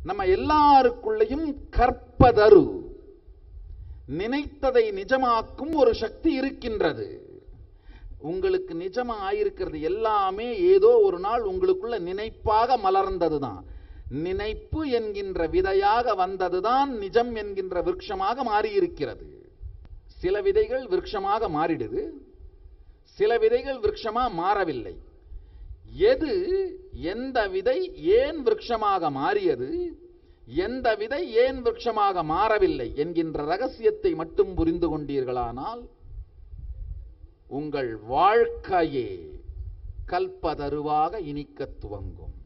நம்ம எல்லாருக்குள்ளேயும் கற்பதரு நினைத்ததை நிஜமாக்கும் ஒரு சக்தி இருக்கின்றது உங்களுக்கு நிஜமா ஆயிருக்கிறது எல்லாமே ஏதோ ஒரு நாள் உங்களுக்குள்ள நினைப்பாக மலர்ந்ததுதான் நினைப்பு என்கின்ற விதையாக வந்ததுதான் நிஜம் என்கின்ற விருட்சமாக மாறியிருக்கிறது சில விதைகள் விருட்சமாக மாறிடுது சில விதைகள் விருட்சமா மாறவில்லை எது எந்த விதை ஏன் விருட்சமாக மாறியது எந்த விதை ஏன் விருட்சமாக மாறவில்லை என்கின்ற ரகசியத்தை மட்டும் புரிந்து கொண்டீர்களானால் உங்கள் வாழ்க்கையே கல்பதருவாக இனிக்கத் துவங்கும்